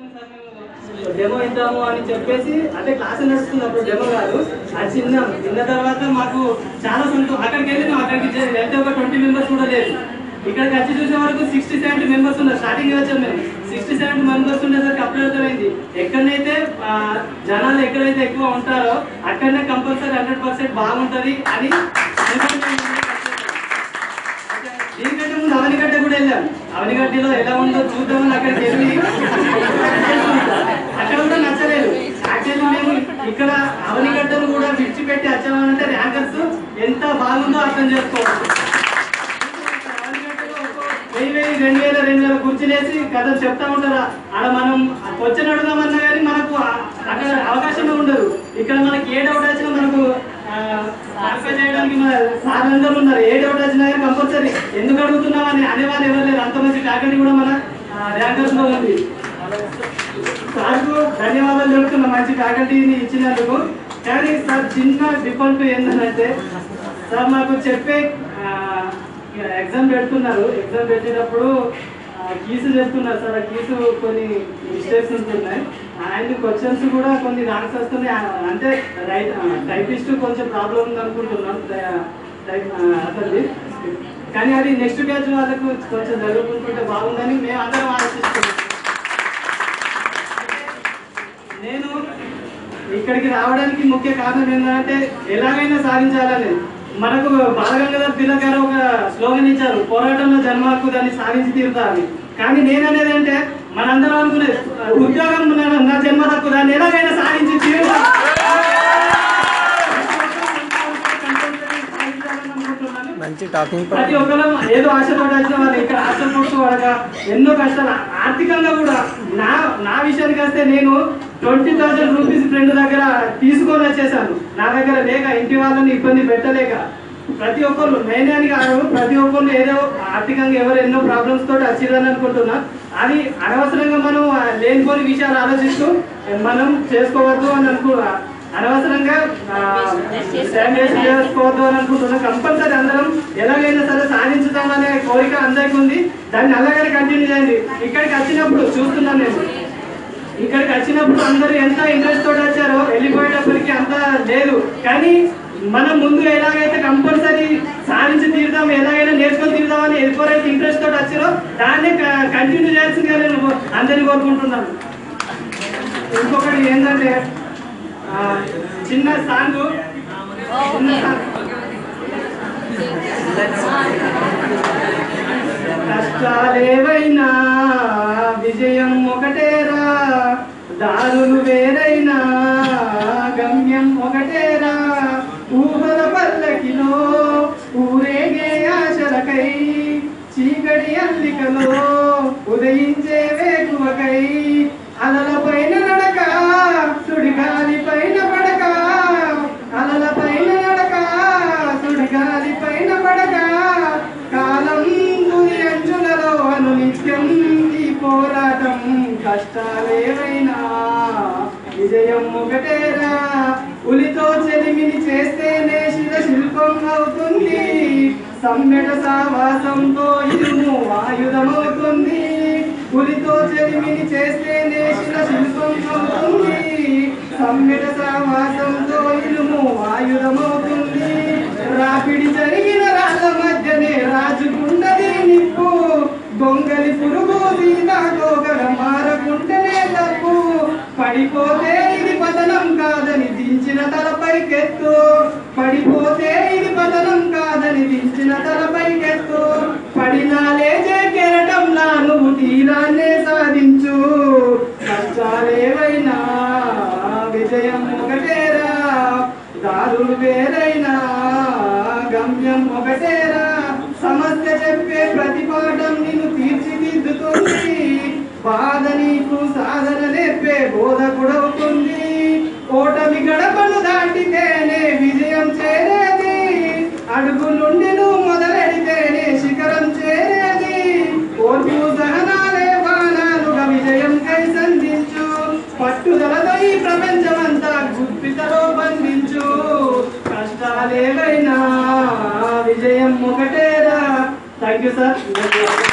demo ఇద్దాము అని చెప్పేసి అంటే క్లాస్ నడుస్తుంది అప్పుడు డెమో కాదు అది చిన్న తిన్న తర్వాత మాకు చాలా సంతోషం అక్కడికి వెళ్ళి అక్కడికి చే- వెళ్తే ఒక ట్వంటీ మెంబర్స్ కూడా లేదు ఇక్కడికి వచ్చి చూసే వరకు సిక్స్టీ సెవెంటీ మెంబర్స్ ఉన్నారు స్టార్టింగ్ వచ్చాం మేము సిక్స్టీ సెవెంటీ మెంబర్స్ ఉండేసరికి అప్పుడు అర్థమైంది ఎక్కడైతే ఆ, జనాలు ఎక్కడైతే ఎక్కువ ఉంటారో అక్కడనే కంపల్సరీ హండ్రెడ్ పర్సెంట్ బాగుంటుంది అని దీనికంటే ముందు అవనిగడ్డ కూడా వెళ్ళాం అవనిగడ్డలో ఎలా ఉందో చూద్దామని అక్కడికి వెళ్ళి అక్కడ కూడా నచ్చలేదు యాక్చువల్లీ మేము ఇక్కడ అవనిగడ్డను కూడా విడిచిపెట్టి వచ్చామంటే ర్యాంకర్స్ ఎంత బాగుందో అర్థం చేసుకోవచ్చు అవనిగడ్డలో ఒక్కో వెయ్యి వెయ్యి రెండు వేల రెండు వేల కుర్చీలేసి కథ చెప్తా ఉంటారా ఆడ మనం క్వశ్చన్ అడుగుదామన్నా కానీ మనకు ఆ- అక్కడ అవకాశమే ఉండదు ఇక్కడ మనకి ఏ డౌట్ వచ్చినా మనకు క్లారిఫై చేయడానికి మన సార్ అందరూ ఉన్నారు ఏ డౌట్ వచ్చినా కానీ కంపల్సరీ ఎందుకు అడుగుతున్నాం అని అనేవాళ్ళు ఎవరు లేరు అంత మంచి ఫ్యాకల్టీ కూడా మన ర్యాంకర్స్ లో ఉంది సార్కు ధన్యవాదాలు చెప్తున్నా మంచి ఫ్యాకల్టీని ఇచ్చినందుకు కానీ సార్ చిన్న డిఫాల్ట్ ఏంటంటే సార్ మాకు చెప్పే ఎగ్జామ్ పెడుతున్నారు ఎగ్జామ్ పెట్టేటప్పుడు కీసు చెప్తున్నారు సార్ ఆ కీసు కొన్ని మిస్టేక్స్ ఉంటున్నాయి అండ్ క్వశ్చన్స్ కూడా కొన్ని రాంగ్స్ వస్తున్నాయి ఆ, అంటే రైట్ టైపిస్ట్ కొంచెం ప్రాబ్లం ఉంది అనుకుంటున్నాం టైప్ అతన్ని కానీ అది నెక్స్ట్ బ్యాచ్ వాళ్ళకు కొంచెం చదువుకుంటుంటే బాగుందని మేము అందరం ఆలోచిస్తున్నాం నేను ఇక్కడికి రావడానికి ముఖ్య కారణం ఏంటంటే ఎలాగైనా సాధించాలని మనకు బాలగంగాధర్ తిలక్ గారు ఒక స్లోగన్ ఇచ్చారు పోరాటంలో జన్మ హక్కు దాన్ని సాధించి తీరుతా అని కానీ నేననేది అంటే మనందరం అనుకునేది ఉద్యోగం నా- నా జన్మ హక్కు దాన్ని ఎలాగైనా సాధించి తీరుతా సాధించాలని మంచి టాకింగ్ ప్రతి ఒక్కరు ఏదో ఆశపడి వచ్చిన వాళ్ళు ఇక్కడ ఆశపడుతూ పడగా ఎన్నో కష్టాలు ఆర్థికంగా కూడా నా నా విషయానికి వస్తే నేను ట్వంటీ థౌసండ్ రూపీస్ ఫ్రెండ్ దగ్గర తీసుకొని వచ్చేసాను నా దగ్గర లేక ఇంటి వాళ్ళని ఇబ్బంది పెట్టలేక ప్రతి ఒక్కరు నేనే అని కాదు ప్రతి ఒక్కరు ఏదో ఆర్థికంగా ఎవరు ఎన్నో ప్రాబ్లమ్స్ తోటి వచ్చిందని అనుకుంటున్నా అది అనవసరంగా మనం ఆ లేనిపోని విషయాలు ఆలోచిస్తూ మనం చేసుకోవద్దు అని అనుకో అనవసరంగా శానిటైజ్ చేసుకోవద్దు అని అనుకుంటున్నాం కంపల్సరీ అందరం ఎలాగైనా సరే సాధించుతామనే కోరిక అందరికీ ఉంది దాన్ని అలాగనే కంటిన్యూ చేయండి ఇక్కడికి వచ్చినప్పుడు చూస్తున్నాను నేను ఇక్కడికి వచ్చినప్పుడు అందరూ ఎంత ఇంట్రెస్ట్ తోటి వచ్చారో వెళ్ళిపోయేటప్పటికి అంత లేదు కానీ మనం ముందు ఎలాగైతే కంపల్సరీ సాధించి తీరుదాం ఎలాగైనా నేర్చుకొని తీరుదామని ఎవరైతే ఇంట్రెస్ట్ తోటి వచ్చారో దాన్ని కంటిన్యూ చేయాల్సిందిగా నేను అందరినీ కోరుకుంటున్నాను ఇంకొకటి ఏంటంటే ఆ, చిన్న సాంగ్ చిన్న సాంగ్ కష్టాలేవైనా విజయం ఒకటేరా దారులు వేరైనా గమ్యం ఒకటేరా ఊహల పల్లకిలో ఊరేగే ఆశలకై చీకటి అల్లికలో ఉదయించే వేకువకై అలల పైన నడక సుడిగాలి పైన పడక అలల పైన నడక సుడిగాలి పైన పడక కాలం తుది అంచులలో అను నిత్యం ఈ పోరాటం కష్టాలేవైనా విజయం ఒకటేరా ఉలితో చెలిమిని చేస్తేనే శిల శిల్పం అవుతుంది సమ్మెట సావాసంతో ఇరుము ఆయుధమవుతుంది పులితో చెలిమిని చేస్తేనే శిల శిల్పం అవుతుంది సమ్మెట సావాసంతో ఇరుము ఆయుధమవుతుంది రాపిడి జరిగిన రాళ్ళ మధ్యనే రాజుకున్నది నిప్పు దొంగలి పురుగు సీతాకోగల మారకుంటేనే తప్పు పడిపోతే ఇది పతనం కాదని దించిన తలపైకెత్తు పడిపోతే ఇది పతనం కాదని దించిన తలపైకెత్తు పడినా లేచే కెరటంలా నువ్వు తీరాన్నే సాధించు కష్టాలేవైనా విజయం ఒకటేరా దారులు వేరైనా గమ్యం ఒకటేరా సమస్య చెప్పే ప్రతిపాఠం నిన్ను తీర్చిదిద్దుతుంది బాధ నీకు సాధన నేర్పే బోధ కూడవుతుంది ఓటమి గడపను దాటితేనే విజయం చేరేది అడుగు నుండి నువ్వు మొదలెడితేనే శిఖరం చేరేది ఓర్పు సహనాలే బాణాలుగా విజయం కై సంధించు పట్టుదలతో ఈ ప్రపంచమంతా గుప్పితలో బంధించు కష్టాలేవైనా విజయం ఒకటేరా థ్యాంక్ యూ సార్